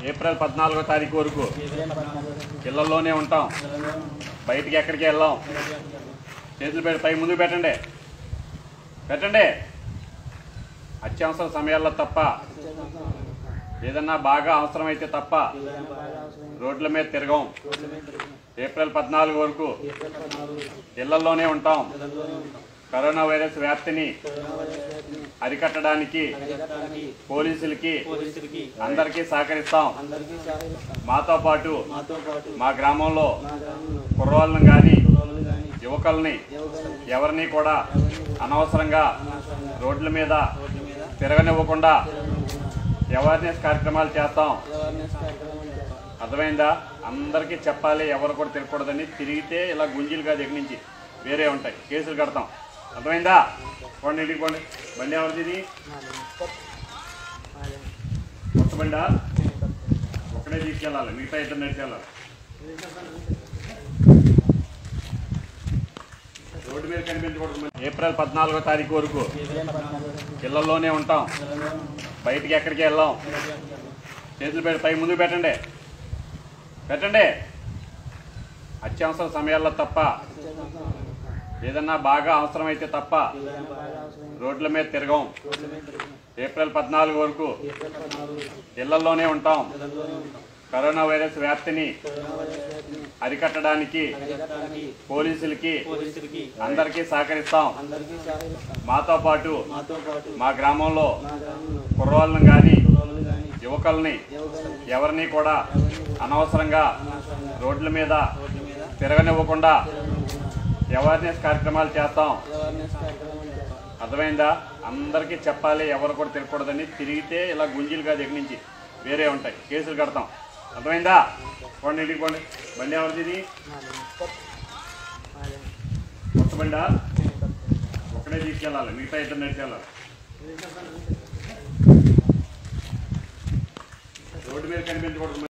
April పద్నాలుగో తారీఖు వరకు ఇళ్లలోనే ఉంటాం బయటికి ఎక్కడికి వెళ్ళాం చేతులు పెట్టి పై ముందుకు పెట్టండి పెట్టండి అత్యవసర సమయాల్లో తప్ప ఏదన్నా బాగా అవసరమైతే తప్ప రోడ్ల మీద తిరగం ఏప్రిల్ పద్నాలుగు వరకు ఇళ్లలోనే ఉంటాం కరోనా వైరస్ వ్యాప్తిని అరికట్టడానికి పోలీసులకి పోలీసులకి అందరికీ సహకరిస్తాం అందరికీ సహకరిస్తాం మాతో పాటు మాతో పాటు మా గ్రామంలో మా గ్రామంలో కుర్రవాళ్ళని కానీ పిల్లలు కానీ యువకుల్ని యువకులు ఎవరిని కూడా అనవసరంగా అనవసరంగా రోడ్ల మీద రోడ్ల మీద తిరగనివ్వకుండా తిరగకుండా అవేర్నెస్ కార్యక్రమాలు చేస్తాం అవేర్నెస్ కార్యక్రమం చేస్తాం అర్థమైందా అందరికీ చెప్పాలి ఎవరు కూడా తిరగకూడదని తిరిగితే ఇలా గుంజీలు కాదు దగ్గర నుంచి వేరే ఉంటాయి కేసులు కడతాం అర్థమైందా పోండి ఇంటికి పోండి బండి ఎవరిది ఇది కొత్త బండా ఒక్కడే తీసుకెళ్ళాలి మిగతా ఇద్దరు నడిచెళ్ళాలి రోడ్డు మీద కనిపించకూడదు ఏప్రిల్ పద్నాలుగో తారీఖు వరకు ఇళ్లలోనే ఉంటాం బయటికి ఎక్కడికి వెళ్ళాం చేతులు పెట్టి పై ముందుకు పెట్టండి పెట్టండి అత్యవసర సమయాల్లో తప్ప ఏదన్నా బాగా అవసరమైతే తప్ప రోడ్ల మీద తిరగం ఏప్రిల్ పద్నాలుగు వరకు ఇళ్లలోనే ఉంటాం కరోనా వైరస్ వ్యాప్తిని అరికట్టడానికి అరికట్టడానికి పోలీసులకి పోలీసులకి అందరికీ సహకరిస్తాం అందరికీ సహకరిస్తాం మాతో పాటు మాతో పాటు మా గ్రామంలో మా గ్రామంలో కుర్రవాళ్ళని కానీ పిల్లలు కానీ యువకుల్ని యువకులు ఎవరిని కూడా అనవసరంగా అనవసరంగా రోడ్ల మీద రోడ్ల మీద తిరగనివ్వకుండా తిరగకుండా అవేర్నెస్ కార్యక్రమాలు చేస్తాం అవేర్నెస్ కార్యక్రమం చేస్తాం అర్థమైందా అందరికీ చెప్పాలి ఎవరు కూడా తిరగకూడదని తిరిగితే ఇలా గుంజీలు కాదు దగ్గర నుంచి వేరే ఉంటాయి కేసులు కడతాం అర్థమైందా పోండి ఇంటికి పోండి బండి ఎవరిది ఇది కొత్త బండా ఒక్కడే తీసుకెళ్ళాలి మిగతా ఇద్దరు నడిచెళ్ళాలి రోడ్డు మీద కనిపించకూడదు